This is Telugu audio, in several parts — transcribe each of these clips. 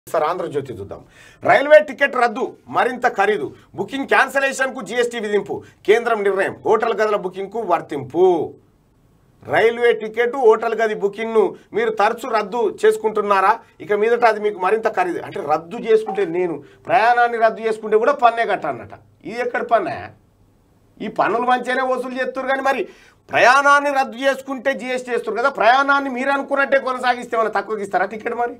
సార్ ఆంధ్రజ్యోతి చూద్దాం రైల్వే టికెట్ రద్దు మరింత ఖరీదు బుకింగ్ క్యాన్సలేషన్ కు జీఎస్టీ విధింపు కేంద్రం నిర్ణయం హోటల్ గదుల బుకింగ్ కు వర్తింపు రైల్వే టికెట్ హోటల్ గది బుకింగ్ ను మీరు తరచు రద్దు చేసుకుంటున్నారా ఇక మీదట అది మీకు మరింత ఖరీదు అంటే రద్దు చేసుకుంటే నేను ప్రయాణాన్ని రద్దు చేసుకుంటే కూడా పన్నే కట్టాలన్నట ఇది ఎక్కడ పన్నే ఈ పన్నులు మంచిగానే వసూలు చేస్తారు కానీ మరి ప్రయాణాన్ని రద్దు చేసుకుంటే జిఎస్టీ చేస్తారు కదా ప్రయాణాన్ని మీరు అనుకున్నట్టే కొనసాగిస్తే ఏమైనా తక్కువకి ఇస్తారా టికెట్ మరి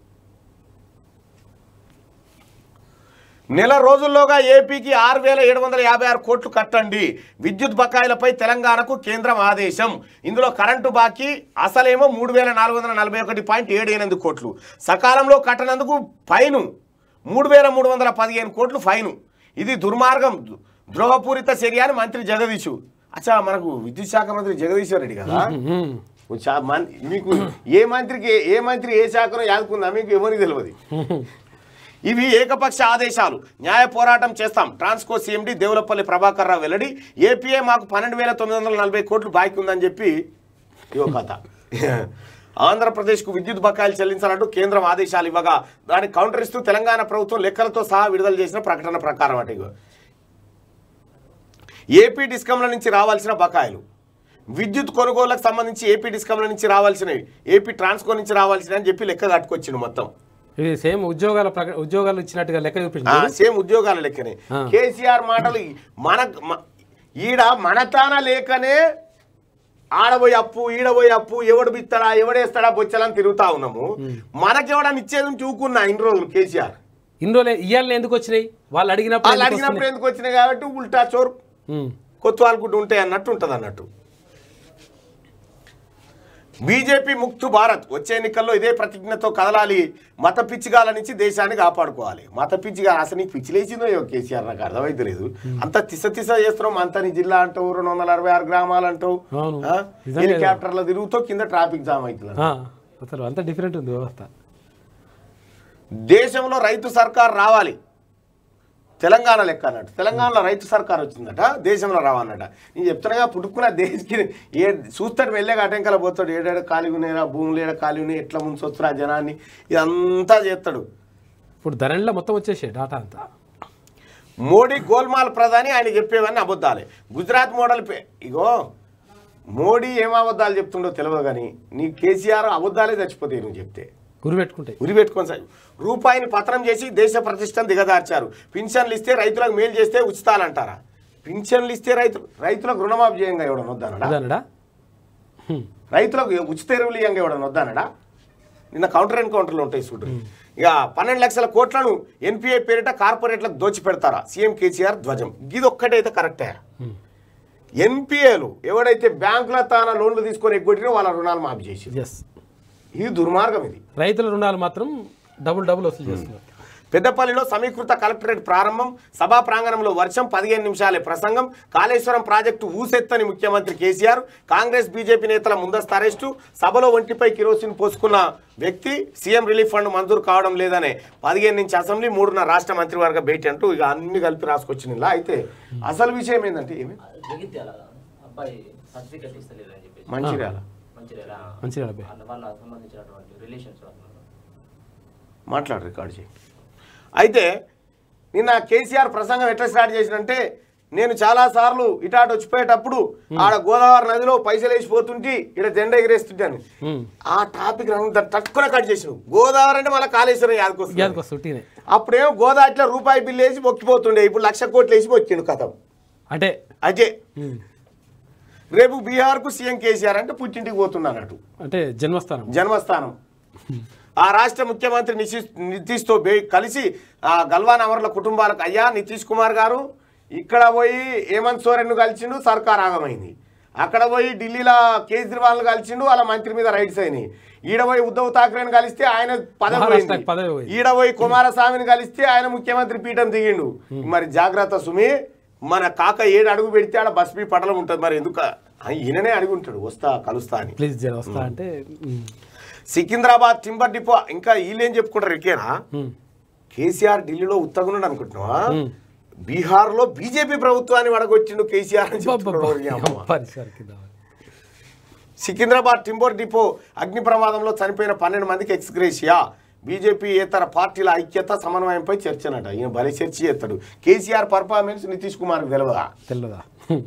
నెల రోజుల్లోగా ఏపీకి ఆరు వేల ఏడు వందల యాభై ఆరు కోట్లు కట్టండి విద్యుత్ బకాయిలపై తెలంగాణకు కేంద్రం ఆదేశం ఇందులో కరెంటు బాకీ అసలేమో మూడు వేల నాలుగు వందల నలభై ఒకటి పాయింట్ ఏడు ఎనిమిది కోట్లు సకాలంలో కట్టనందుకు ఫైను మూడు వేల మూడు వందల పదిహేను కోట్లు ఫైను ఇది దుర్మార్గం ద్రోహపూరిత చర్య అని మంత్రి జగదీషు అచ్చా మనకు విద్యుత్ శాఖ మంత్రి జగదీశ్వర్ రెడ్డి కదా చా- మన్- మీకు ఏ మంత్రికి ఏ మంత్రి ఏ శాఖలో యాదుకుందా మీకు ఎవరికి తెలియదు ఇవి ఏకపక్ష ఆదేశాలు న్యాయ పోరాటం చేస్తాం ట్రాన్స్కో సీఎండి దేవులపల్లి ప్రభాకర్ రావు వెల్లడి ఏపీఏ మాకు పన్నెండు వేల తొమ్మిది వందల నలభై కోట్లు బాకీ ఉందని చెప్పి ఇవో కథ ఆంధ్రప్రదేశ్కు విద్యుత్ బకాయిలు చెల్లించాలంటూ కేంద్రం ఆదేశాలు ఇవ్వగా దానికి కౌంటర్ ఇస్తూ తెలంగాణ ప్రభుత్వం లెక్కలతో సహా విడుదల చేసిన ప్రకటన ప్రకారం అటు ఇగో. ఏపీ డిస్కంల నుంచి రావాల్సిన బకాయిలు విద్యుత్ కొనుగోళ్లకు సంబంధించి ఏపీ డిస్కంల నుంచి రావాల్సినవి ఏపీ ట్రాన్స్కో నుంచి రావాల్సినవి అని చెప్పి లెక్క కట్టుకొచ్చిండు మొత్తం ఇది సేమ్ ఉద్యోగాల ప్రక- ఉద్యోగాలు ఇచ్చినట్టుగా లెక్క ఆ, చూపించింది సేమ్ ఉద్యోగాల లెక్కనే ఆ. కేసీఆర్ మాటలు ఈ- మన మ- ఈడ మనతాన లేకనే ఆడబోయి అప్పు ఈడబోయి అప్పు ఎవడు బిస్తాడా ఎవడేస్తాడా బొచ్చలని తిరుగుతా ఉన్నాము మనకెవడని ఇచ్చేది చూకున్నా ఇన్ని రోజులు కేసీఆర్ ఇన్ని రోజులు ఇయ్యాలని ఎందుకు వచ్చినాయి వాళ్ళు అడిగినప్పుడు వాళ్ళు ఎందుకు అడిగినప్పుడు ఎందుకు వచ్చినాయి కాబట్టి ఉల్టా చోరు వస్తున్నాయి? ఉమ్. కొత్త వాళ్ళకుంటూ ఉంటాయి అన్నట్టు ఉంటుంది అన్నట్టు బీజేపీ ముక్తు భారత్ వచ్చే ఎన్నికల్లో ఇదే ప్రతిజ్ఞతో కదలాలి మత పిచ్చిగాల నుంచి దేశాన్ని కాపాడుకోవాలి మత పిచ్చిగా అసలు నీకు పిచ్చి లేచిందో ఏమో కేసీఆర్ నాకు అర్థమైతే లేదు అంత తిస తిస చేస్తున్నాం అంత నీ జిల్లా అంటావు రెండు వందల అరవై ఆరు గ్రామాలు అంటావు అవును. ఆ? నిజంగా హెలికాప్టర్లో తిరుగుతావు కింద ట్రాఫిక్ జామ్ అవుతుంది ఆ, అసలు అంత డిఫరెంట్ ఉంది వ్యవస్థ దేశంలో రైతు సర్కార్ రావాలి తెలంగాణ లెక్క అన్నట్టు తెలంగాణలో రైతు సర్కార్ వచ్చిందట దేశంలో రావన్నట నేను చెప్తున్నాగా పుట్టుకున్న దేశకి ఏ చూస్తాడు వెళ్ళే అటెంకల పోతాడు ఏడాడు ఖాళీ ఉన్నాయా భూములు ఏడ ఖాళీ ఉన్నాయి ఎట్లా ముంచొచ్చురా జనాన్ని ఇదంతా చేస్తాడు ఇప్పుడు ధరణిలో మొత్తం వచ్చేసాయి డాటా అంతా మోడీ గోల్మాల్ ప్రధాని ఆయన చెప్పేవన్నీ అబద్ధాలే గుజరాత్ మోడల్ పే ఇగో మోడీ ఏం అబద్ధాలు చెప్తుండో తెలియదు కానీ నీ కేసీఆర్ అబద్ధాలే చచ్చిపోతాయి నువ్వు చెప్తే గురి పెట్టుకుంటాయి ఉరి పెట్టుకొని సార్ రూపాయిని పత్రం చేసి దేశ ప్రతిష్టను దిగదార్చారు పింఛన్లు ఇస్తే రైతులకు మేలు చేస్తే ఉచితాలంటారా పింఛన్లు ఇస్తే రైతులు రైతులకు రుణమాఫీ చేయంగా ఇవ్వడం వద్దానడా అదనడా రైతులకు ఉచిత ఎరువులు ఇయ్యంగా ఇవ్వడం వద్దానడా నిన్న కౌంటర్ ఎన్కౌంటర్లు ఉంటాయి చూడు ఇక పన్నెండు లక్షల కోట్లను ఎన్పిఐ పేరిట కార్పొరేట్లకు దోచి పెడతారా సీఎం కేసీఆర్ ధ్వజం ఇది ఒక్కటైతే కరెక్టే ఎన్పిఏలు ఎవడైతే బ్యాంకుల తాన లోన్లు తీసుకొని ఎగ్గొట్టినో వాళ్ళ రుణాలు మాఫీ చేసి ఎస్ ఇది దుర్మార్గం ఇది రైతుల రుణాలు మాత్రం డబుల్ డబుల్ వసూలు చేస్తున్నారు పెద్దపల్లిలో సమీకృత కలెక్టరేట్ ప్రారంభం సభా ప్రాంగణంలో వర్షం పదిహేను నిమిషాలే ప్రసంగం కాళేశ్వరం ప్రాజెక్టు ఊసెత్తని ముఖ్యమంత్రి కేసీఆర్ కాంగ్రెస్ బీజేపీ నేతల ముందస్తు అరెస్టు సభలో ఒంటిపై కిరోసిన్ పోసుకున్న వ్యక్తి సీఎం రిలీఫ్ ఫండ్ మంజూరు కావడం లేదనే పదిహేను నుంచి అసెంబ్లీ మూడున్న రాష్ట్ర మంత్రివర్గ భేటీ అంటూ ఇక అన్ని కలిపి రాసుకొచ్చిన ఇలా అయితే అసలు విషయం ఏంటంటే ఏమి జగిత్యాల అబ్బాయి సర్టిఫికెట్ ఇస్తలేదు అని చెప్పేసి మంచిర్యాల మంచిర్యాల మంచిర్యాల అబ్బాయి. వాళ్ళ వాళ్ళ సంబంధించినటువంటి రిలేషన్స్ మాట్లాడు రికార్డు చేయి అయితే నిన్న కేసీఆర్ ప్రసంగం ఎట్లా స్టార్ట్ చేసినంటే నేను చాలా సార్లు ఇటాటు వచ్చిపోయేటప్పుడు ఆడ గోదావరి నదిలో పైసలు వేసిపోతుంటే ఇక్కడ జెండా ఎగిరేస్తుంటాను ఉమ్. ఆ టాపిక్ రంగు తక్కువ కట్ చేసిన గోదావరి అంటే మళ్ళీ కాళేశ్వరం యాదకొస్తుంది గ్యాస్కి వస్తుంటేనే అప్పుడేమో గోదావరిలో రూపాయి బిల్లు వేసి మొక్కిపోతుండే ఇప్పుడు లక్ష కోట్లు వేసి మొక్కిండు కథం అంటే అదే ఉమ్. రేపు బీహార్కు సీఎం కేసీఆర్ అంటే పుట్టింటికి పోతున్నా అన్నట్టు అంటే జన్మస్థానం జన్మస్థానం ఆ రాష్ట్ర ముఖ్యమంత్రి నితీష్ నితీష్తో బే కలిసి ఆ గల్వాన్ అమరుల కుటుంబాలకు అయ్యా నితీష్ కుమార్ గారు ఇక్కడ పోయి హేమంత్ సోరెన్ను కలిసిండు సర్కార్ ఆగమైంది అక్కడ పోయి ఢిల్లీలో కేజ్రీవాల్ను కలిసిండు వాళ్ళ మంత్రి మీద రైట్స్ అయినాయి ఈడ పోయి ఉద్ధవ్ ఠాక్రేని కలిస్తే ఆయన పదవి మహారాష్ట్రకు పోయింది. పదవి పోయింది. ఈడ పోయి కుమారస్వామిని కలిస్తే ఆయన ముఖ్యమంత్రి పీఠం దిగిండు మరి జాగ్రత్త సుమి మన కాక ఏడు అడుగు పెడితే ఆడ బస్ బీ పటలం ఉంటుంది మరి ఎందుకు ఆ, ఈయననే అడిగి ఉంటాడు వస్తా కలుస్తా అని ప్లీజ్ జర వస్తా అంటే ఉమ్. సికింద్రాబాద్ టింబర్ డిపో ఇంకా వీళ్ళేం చెప్పుకుంటారు ఎక్కేనా ఉమ్. కేసీఆర్ ఢిల్లీలో ఉత్తగున్నాడు అనుకుంటున్నావా ఉమ్. బీహార్లో బీజేపీ ప్రభుత్వాన్ని వడగొచ్చిండు కేసీఆర్ అని చెప్తున్నాడు ఓరి అమ్మ. పరిసర కింద సికింద్రాబాద్ టింబర్ డిపో అగ్ని ప్రమాదంలో చనిపోయిన పన్నెండు మందికి ఎక్స్గ్రేషియా బీజేపీ ఇతర పార్టీల ఐక్యత సమన్వయంపై చర్చనట ఈయన భలే చర్చ చేస్తాడు కేసీఆర్ పర్ఫార్మెన్స్ నితీష్ కుమార్కి తెలియదా తెల్లదా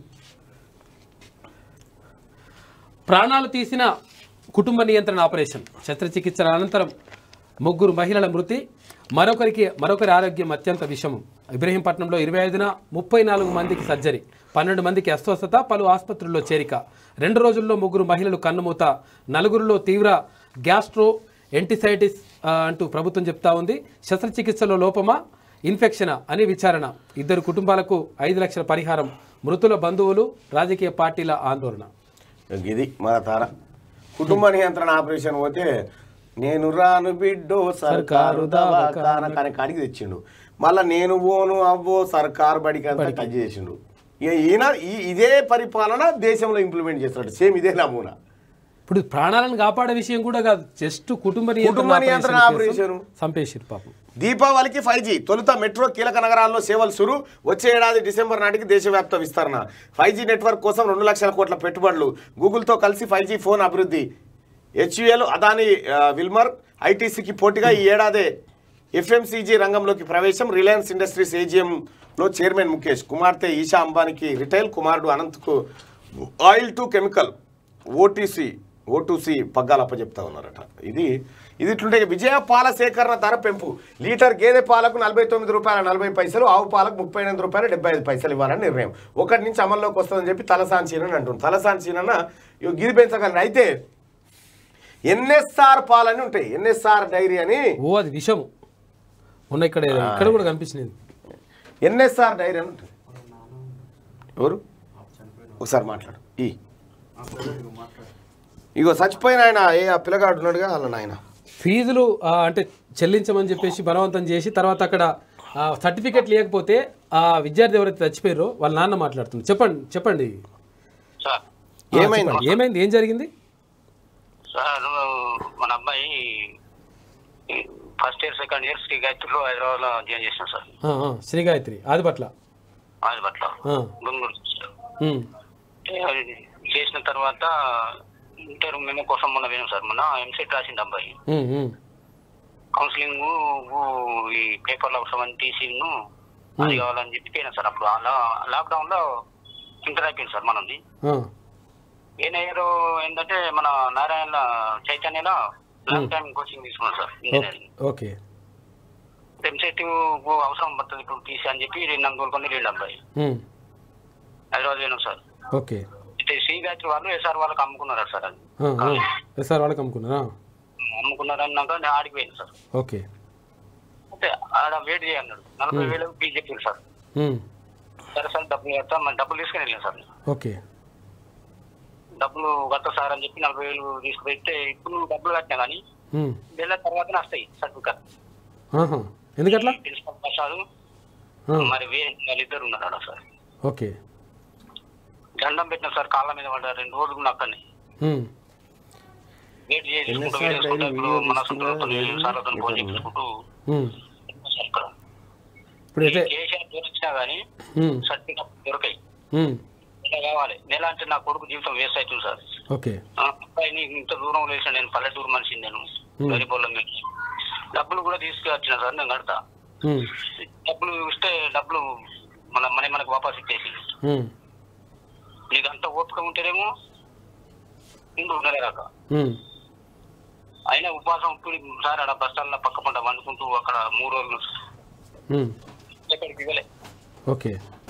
ప్రాణాలు తీసిన కుటుంబ నియంత్రణ ఆపరేషన్ శస్త్రచికిత్సల అనంతరం ముగ్గురు మహిళల మృతి మరొకరికి మరొకరి ఆరోగ్యం అత్యంత విషమం ఇబ్రహీంపట్నంలో ఇరవై ఐదున ముప్పై నాలుగు మందికి సర్జరీ పన్నెండు మందికి అస్వస్థత పలు ఆసుపత్రుల్లో చేరిక రెండు రోజుల్లో ముగ్గురు మహిళలు కన్నుమూత నలుగురిలో తీవ్ర గ్యాస్ట్రో ఎంటిసైటిస్ ఆ, అంటూ ప్రభుత్వం చెప్తా ఉంది శస్త్రచికిత్సలో లోపమా ఇన్ఫెక్షనా అని విచారణ ఇద్దరు కుటుంబాలకు ఐదు లక్షల పరిహారం మృతుల బంధువులు రాజకీయ పార్టీల ఆందోళన ఇది మన తార కుటుంబ నియంత్రణ ఆపరేషన్ పోతే నేను రాను బిడ్డో సర్కారు దవాఖాన కానీ కాడికి తెచ్చిండు మళ్ళా నేను పోను అవ్వో సర్కారు బడికి అంతా టచ్ చేసిండు ఇక ఈయన ఈ ఇదే పరిపాలన దేశంలో ఇంప్లిమెంట్ చేస్తాడు సేమ్ ఇదే నమూనా ఇప్పుడు ప్రాణాలను కాపాడే విషయం కూడా కాదు జస్ట్ కుటుంబ కుటుంబ నియంత్రణ ఆపరేషన్ ఆపరేషన్. కోసం చంపేసిరు పాపం దీపావళికి ఫైవ్ జీ తొలుత మెట్రో కీలక నగరాల్లో సేవలు సురు వచ్చే ఏడాది డిసెంబర్ నాటికి దేశవ్యాప్త విస్తరణ ఫైవ్ జీ నెట్వర్క్ కోసం రెండు లక్షల కోట్ల పెట్టుబడులు గూగుల్తో కలిసి ఫైవ్ జీ ఫోన్ అభివృద్ధి హెచ్యుఎల్ అదాని ఆ, విల్మర్ ఐటీసీకి పోటీగా ఈ ఏడాదే ఎఫ్ఎంసీజీ రంగంలోకి ప్రవేశం రిలయన్స్ ఇండస్ట్రీస్ ఏజీఎంలో చైర్మన్ ముఖేష్ కుమార్తె ఈషా అంబానీకి రిటైల్ కుమారుడు అనంత్కు oil to chemical OTC O two C పగ్గాలు అప్పచెప్తా ఉన్నారట ఇది ఇది ఇట్లుంటే విజయ పాల సేకరణ ధర పెంపు లీటర్ గేదె పాలకు నలభై తొమ్మిది రూపాయల నలభై పైసలు ఆవు పాలకు ముప్పై ఎనిమిది రూపాయలు డెబ్బై ఐదు పైసలు ఇవ్వాలని నిర్ణయం ఒకటి నుంచి అమల్లోకి వస్తుందని చెప్పి తలసాని చీనని అంటుంది తలసాని చీనన్న ఇగో గిరి పెంచగలను అయితే ఎన్ఎస్ఆర్ పాలని ఉంటాయి ఎన్ఎస్ఆర్ డైరీ అని ఓ అది విషము మొన్న ఇక్కడ ఇక్కడ కూడా కనిపించింది ఎన్ఎస్ఆర్ డైరీ అని ఉంటుంది ఎవరు ఒకసారి మాట్లాడు ఈ ఇగో చచ్చిపోయిన ఆయన ఏ ఆ పిల్లగాడు ఉన్నాడుగా వాళ్ళ నాయన ఫీజులు ఆ, అంటే చెల్లించమని చెప్పేసి బలవంతం చేసి తర్వాత అక్కడ సర్టిఫికెట్ లేకపోతే ఆ విద్యార్థి ఎవరైతే చచ్చిపోయారో వాళ్ళ నాన్న మాట్లాడుతుంది చెప్పండి చెప్పండి సార్ ఆ, ఏమైంది? చెప్పండి. ఏమైంది ఏం జరిగింది సార్ మన అబ్బాయి first year second year Sri గాయత్రిలో హైదరాబాద్లో జాయిన్ చేసిన సార్ ఆ, ఆ, శ్రీ గాయత్రి ఆదిపట్ల అది పట్ల ఆ, బెంగళూరు సార్. ఉమ్, అది చేసిన తర్వాత ఇంటర్ మేము కోసం మొన్న పోయినాం సార్ మొన్న ఎంసెట్ రాసిండు అబ్బాయి ఉమ్, ఉమ్, కౌన్సిలింగ్ ఈ పేపర్లో అవసరం టీసీను అది కావాలని చెప్పి పోయినా సార్ అప్పుడు అలా లాక్డౌన్ లో ఇంటర్ అయిపోయింది సార్ మనది ఆ, ఏ ఇయర్ ఏంటంటే మన నారాయణ చైతన్యలో లాంగ్ టైం కోచింగ్ తీసుకున్నాం sir okay engineering okay EAMCET అవసరం పడుతుంది ఇప్పుడు తీసి అని చెప్పి రెండు నన్ను తోలుకొని వెళ్ళి అబ్బాయి ఉమ్, హైదరాబాద్ పోయినాం సార్ ఓకే అయితే శ్రీ గాయత్రి వాళ్ళు ఎస్ఆర్ వాళ్ళకి అమ్ముకున్నారు సార్ అది ఆ, ఆ, సార్ వాళ్ళకి అమ్ముకున్నారా అమ్ముకున్నారు అన్నాక నేను ఆడికి పోయాను సార్ ఓకే అయితే ఆడ వెయిట్ చేయన్నాడు నలభై వేలు ఫీజు చెప్పింది సార్ ఉమ్, సరే సార్ డబ్బులు కడతా మరి డబ్బులు తీసుకుని వెళ్ళాను సార్ ఓకే డబ్బులు కడతా సార్ అని చెప్పి నలభై వేలు తీసుకుపోతే ఇప్పుడు నువ్వు డబ్బులు కట్టినా కానీ ఉమ్, వెళ్ళిన తర్వాతనే వస్తాయి సర్టిఫికెట్ ఆహా ఎందుకట్లా ప్రిన్సిపల్ ప్రసాద్ ఆ, మరి వే వాళ్ళిద్దరు ఉన్నారు ఆడ సార్ ఓకే దండం పెట్టిన సార్ కాళ్ళ మీద పడ్డ రెండు రోజులు అక్కడనే ఉమ్, వెయిట్ చేసుకుంటూ వెయిట్ చేసుకుంటూ ఇప్పుడు మన సొంతతో సార్లతో ఫోన్ చేసుకుంటూ ఉమ్, సార్ ఇక్కడ ఇప్పుడు అయితే కేసీఆర్ దొరికినా కానీ ఉమ్, సర్టిఫికెట్ దొరకాయి ఉమ్, ఇలా కావాలి నెల అంటే నా కొడుకు జీవితం వేస్ట్ అవుతుంది సార్ ఓకే ఆ అబ్బాయిని ఇంత దూరం వేసిన నేను పల్లెటూరు మనిషిని నేను Hmm. గరిపోళ్ళ మీద డబ్బులు కూడా తీసుకొచ్చిన సార్ నేను కడతా ఉమ్, డబ్బులు ఇస్తే డబ్బులు మన మన మనకు వాపస్ ఇచ్చేసి ఉమ్, నీకు అంత ఓపిక ఉంటేనేమో ఇందు నెలరాక ఉమ్, అయినా ఉపవాసం ఇప్పుడు సార్ ఆడ బస్ స్టాండ్ పక్క పంట వండుకుంటూ అక్కడ మూడు రోజులు ఉమ్, ఎక్కడికి ఇవ్వలే ఓకే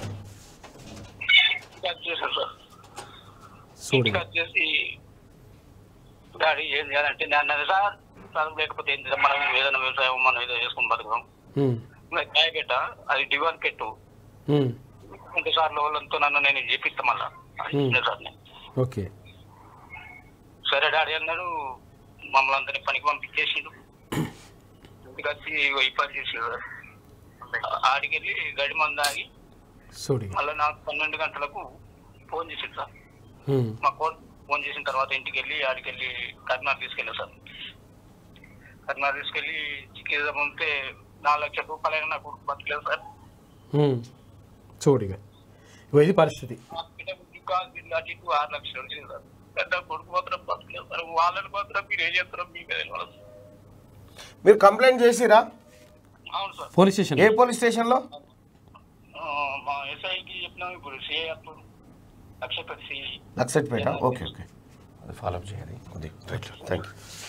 ఇంటికి చేశాను సార్ చూడు ఇంటికి వచ్చేసి డాడీ ఏం చేయాలంటే నేను అన్నది సార్ చదువు లేకపోతే ఏం చేద్దాం మనం ఏదైనా వ్యవసాయం మనం ఏదో చేసుకుని బతుకుదాం ఉమ్, ఇంకా కాయ పెట్ట అది డివాన్ పెట్టు ఉమ్, ఇంటి సార్లు వాళ్ళతో నన్ను నేను చేపిస్తా మళ్ళా అని Hmm. చెప్పిన సార్ నేను ఓకే సరే డాడీ అన్నాడు మమ్మల్ని అందరినీ పనికి పంపించేసిండు ఇంటికి వచ్చి ఇగో ఈ పని చేసిండు సార్. ఆడికి వెళ్ళి గడి మంది ఆగి చూడు మళ్ళీ నాకు పన్నెండు గంటలకు ఫోన్ చేసిండు సార్ ఉమ్, మా కోడ్ ఫోన్ చేసిన తర్వాత ఇంటికి వెళ్ళి ఆడికి వెళ్ళి కర్నాలు తీసుకెళ్ళాను సార్ కర్నాలు తీసుకెళ్ళి చికిత్స పంపితే నాలుగు లక్షల రూపాయలైనా నాకు బతకలేదు సార్ ఉమ్, చూడు ఇక ఇగో ఇది పరిస్థితి హాస్పిటల్ కాల్ బిల్ అటు ఇటు ఆరు లక్షలు వచ్చింది సార్ పెద్ద కొడుకు మాత్రం బతకలేదు సార్ వాళ్ళని మాత్రం మీరు ఏం చేస్తారో మీకు తెలియదు మీరు కంప్లైంట్ చేసిరా అవును సార్ పోలీస్ స్టేషన్ ఏ పోలీస్ స్టేషన్లో ఆ, మా ఎస్ఐకి చెప్పినాం ఇప్పుడు సిఐ అప్పుడు లక్షపతి సిఐ నక్సెట్పేట ఓకే ఓకే అది ఫాలో అప్ చేయాలి కొద్దిగా right thank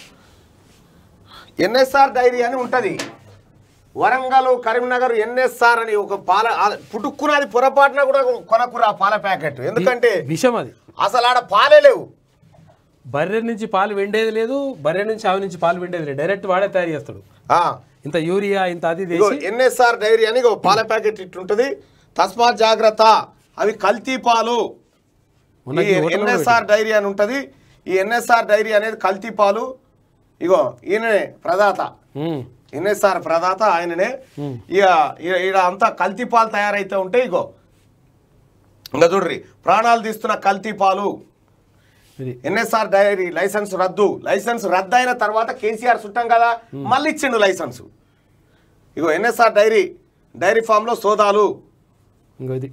you NSR dairy అని ఉంటుంది వరంగల్ కరీంనగర్ ఎన్ఎస్ఆర్ అని ఒక పాల ఆ- పుట్టుక్కున్నది పొరపాటున కూడా కొనకురా పాల ప్యాకెట్ ఎందుకంటే విషం అది అసలు ఆడ పాలే లేవు బర్రె నుంచి పాలు వెండేది లేదు బర్రె నుంచి ఆవు నుంచి పాలు వెండేది లేదు డైరెక్ట్ వాడే తయారు చేస్తాడు ఆ, ఇంత యూరియా ఇంత అది ఇగో వేసి ఎన్ఎస్ఆర్ డైరీ అని ఇగో పాల ప్యాకెట్ ఇట్టుంటది తస్మాత్ జాగ్రత్త అవి కల్తీ పాలు మొన్న ఈ ఈ హోటల్లో ఎన్ఎస్ఆర్ డైరీ అని ఉంటది ఈ ఎన్ఎస్ఆర్ డైరీ అనేది కల్తీ పాలు ఇగో ఈయననే ప్రదాత ఉమ్, ఎన్ఎస్ఆర్ ప్రదాత ఆయననే ఇక ఈడ- ఈడ అంతా కల్తీ పాలు తయారైతే ఉంటే ఇగో ఇంకా చూడ్రి ప్రాణాలు తీస్తున్న కల్తీ పాలు ఇది ఎన్ఎస్ఆర్ డైరీ లైసెన్స్ రద్దు లైసెన్స్ రద్దు అయిన తర్వాత కేసీఆర్ చుట్టాం కదా మళ్ళీ ఇచ్చిండు లైసెన్స్ ఇగో ఎన్ఎస్ఆర్ డైరీ డైరీ ఫామ్లో సోదాలు ఇంకో ఇది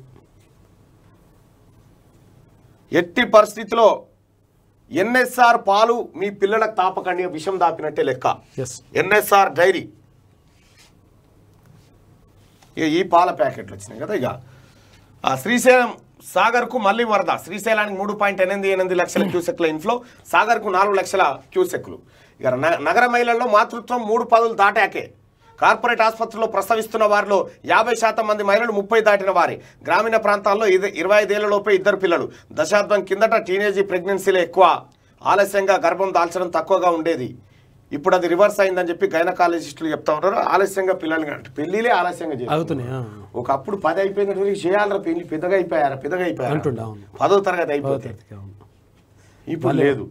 ఎట్టి పరిస్థితిలో ఎన్ఎస్ఆర్ పాలు మీ పిల్లలకు తాపకండి విషం దాపినట్టే లెక్క ఎస్ ఎన్ఎస్ఆర్ డైరీ ఇక ఈ పాల ప్యాకెట్లు వచ్చినాయి కదా ఇక ఆ శ్రీశైలం సాగర్కు మళ్ళీ వరద శ్రీశైలానికి మూడు పాయింట్ ఎనిమిది ఎనిమిది లక్షల క్యూసెక్ల ఇన్ఫ్లో సాగర్కు నాలుగు లక్షల క్యూసెక్లు ఇక న- నగర మహిళల్లో మాతృత్వం మూడు పదులు దాటాకే కార్పొరేట్ ఆసుపత్రిలో ప్రసవిస్తున్న వారిలో యాభై శాతం మంది మహిళలు ముప్పై దాటిన వారే గ్రామీణ ప్రాంతాల్లో ఇది ఇరవై ఐదేళ్లలోపే ఇద్దరు పిల్లలు దశాబ్దం కిందట టీనేజీ ప్రెగ్నెన్సీలే ఎక్కువ ఆలస్యంగా గర్భం దాల్చడం తక్కువగా ఉండేది ఇప్పుడు అది రివర్స్ అయిందని చెప్పి గైనకాలజిస్టులు చెప్తా ఉంటారు ఆలస్యంగా పిల్లల్ని కంటే పెళ్లిలే ఆలస్యంగా చేస్తారు. అవుతున్నాయి ఆ. ఒకప్పుడు పది అయిపోయినట్టు చేయాలరా పెళ్లి పెద్దగా అయిపోయారా పెద్దగా అయిపోయారు అంటుండే, అవును. పదో తరగతి అయిపోతే అవుతుంది, అవును. ఇప్పుడు లేదు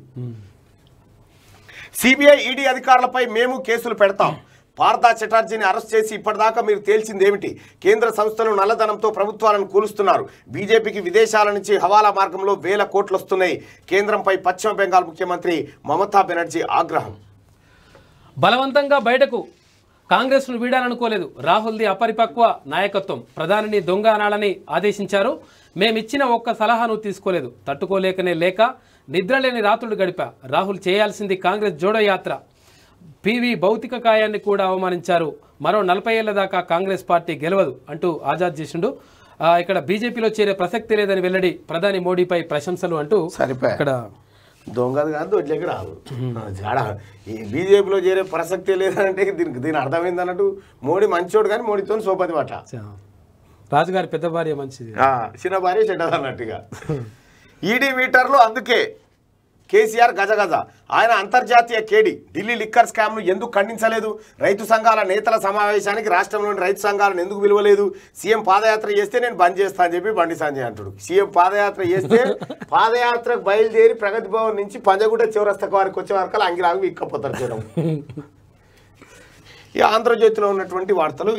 సిబిఐ ఈడీ అధికారులపై మేము కేసులు పెడతాం పార్థా చటర్జీని అరెస్ట్ చేసి ఇప్పటిదాకా మీరు తేల్చింది ఏమిటి కేంద్ర సంస్థలు నల్లధనంతో ప్రభుత్వాలను కూలుస్తున్నారు బీజేపీకి విదేశాల నుంచి హవాలా మార్గంలో వేల కోట్లు వస్తున్నాయి కేంద్రంపై పశ్చిమ బెంగాల్ ముఖ్యమంత్రి మమతా బెనర్జీ ఆగ్రహం బలవంతంగా బయటకు కాంగ్రెస్ను వీడాలనుకోలేదు రాహుల్ది అపరిపక్వ నాయకత్వం ప్రధానిని దొంగ అనాలని ఆదేశించారు మేమిచ్చిన ఒక్క సలహాను తీసుకోలేదు తట్టుకోలేకనే లేక నిద్రలేని రాత్రులు గడిపా రాహుల్ చేయాల్సింది కాంగ్రెస్ జోడో యాత్ర పివి భౌతిక కాయాన్ని కూడా అవమానించారు మరో నలభై ఏళ్ల దాకా కాంగ్రెస్ పార్టీ గెలవదు అంటూ ఆజాద్ చేసిండు ఆ, ఇక్కడ బీజేపీలో చేరే ప్రసక్తి లేదని వెల్లడి ప్రధాని మోడీపై ప్రశంసలు అంటూ సరిపోయా. ఇక్కడ దొంగది కాదు దొడ్లకి రాదు జాడ ఈ బీజేపీలో చేరే ప్రసక్తే లేదంటే దీనికి దీని అర్థమైంది అన్నట్టు మోడీ మంచోడు కానీ మోడీతో సోపతి పట్ట రాజుగారి పెద్ద భార్య మంచిది ఆ, చిన్న భార్య చెడ్డది అన్నట్టుగా ఈడీ మీటర్లు అందుకే కేసీఆర్ గజగజ ఆయన అంతర్జాతీయ కేడి ఢిల్లీ లిక్కర్ స్కామ్ను ఎందుకు ఖండించలేదు రైతు సంఘాల నేతల సమావేశానికి రాష్ట్రంలోని రైతు సంఘాలను ఎందుకు పిలవలేదు సీఎం పాదయాత్ర చేస్తే నేను బంద్ చేస్తా అని చెప్పి బండి సంజయ్ అంటాడు సీఎం పాదయాత్ర చేస్తే పాదయాత్రకు బయలుదేరి ప్రగతి భవన్ నుంచి పంజగుట్ట చివరస్తక వారికి వచ్చే వరకు అంగిరాగు ఇక్కపోతారు చూడం ఈ ఆంధ్రజ్యోతిలో ఉన్నటువంటి వార్తలు